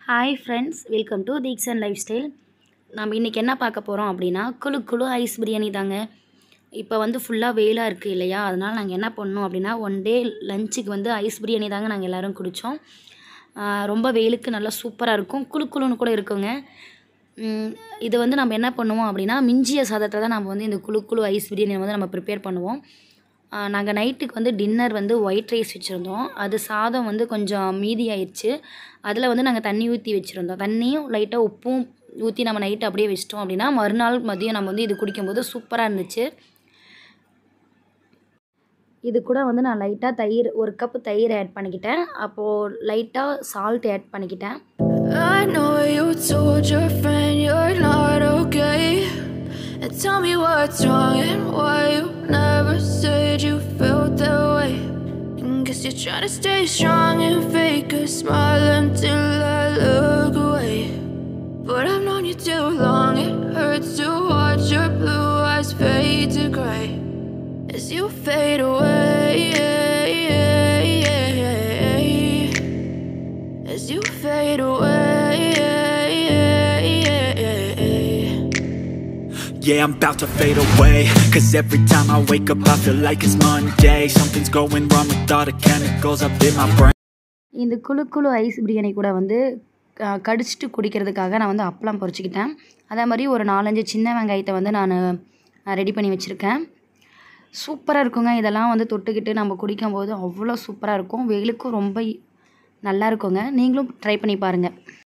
Hi friends welcome to தீக்ஸ் and lifestyle நம்ம இன்றைக்கி என்ன பார்க்க போகிறோம் அப்படின்னா குழு குழு ஐஸ் பிரியாணி தாங்க இப்போ வந்து ஃபுல்லாக வெயிலாக இருக்குது இல்லையா அதனால் நாங்கள் என்ன பண்ணோம் அப்படின்னா ஒன் டே லஞ்சுக்கு வந்து ஐஸ் பிரியாணி தாங்க நாங்கள் எல்லோரும் குடித்தோம் ரொம்ப வெயிலுக்கு நல்லா சூப்பராக இருக்கும் குழு குழுன்னு கூட இருக்குங்க ம், இது வந்து நம்ம என்ன பண்ணுவோம் அப்படின்னா மிஞ்சிய சாதத்தை தான் நம்ம வந்து இந்த குழு குழு ஐஸ் பிரியாணி வந்து நம்ம ப்ரிப்பேர் பண்ணுவோம் நாங்கள் நைட்டுக்கு வந்து டின்னர் வந்து ஒயிட் ரைஸ் வச்சுருந்தோம் அது சாதம் வந்து கொஞ்சம் மீதி ஆயிடுச்சு அதில் வந்து நாங்கள் தண்ணி ஊற்றி வச்சுருந்தோம் தண்ணியும் லைட்டாக உப்பும் ஊற்றி நம்ம நைட்டு அப்படியே வச்சிட்டோம் அப்படின்னா மறுநாள் மதியம் நம்ம வந்து இது குடிக்கும்போது சூப்பராக இருந்துச்சு இது கூட வந்து நான் லைட்டாக தயிர் ஒரு கப்பு தயிர் ஆட் பண்ணிக்கிட்டேன் அப்போது லைட்டாக சால்ட் ஆட் பண்ணிக்கிட்டேன் I know you told your friend you're not okay. And tell me what's wrong and why you never said you felt that way. And guess you're trying to stay strong and fake a smile until I look away. But I've known you too long, it hurts to watch your blue eyes fade to gray as you fade away. As you fade away. Yeah, I'm about to fade away Cause every time I wake up I feel like it's Monday Something's going wrong with all the chemicals up in my brain இந்த குழு குழு ice biryani கூட வந்து க- கடிச்சிட்டு குடிக்கிறதுக்காக நான் வந்து அப்பளம் பொரிச்சிக்கிட்டேன் அதே மாதிரி ஒரு நாலஞ்சு சின்ன வெங்காயத்தை வந்து நான் ரெடி பண்ணி வச்சுருக்கேன் சூப்பராக இருக்குங்க இதெல்லாம் வந்து தொட்டுக்கிட்டு நம்ம குடிக்கும்போது அவ்வளோ சூப்பராக இருக்கும் வெயிலுக்கும் ரொம்ப நல்லா இருக்குங்க நீங்களும் ட்ரை பண்ணி பாருங்கள்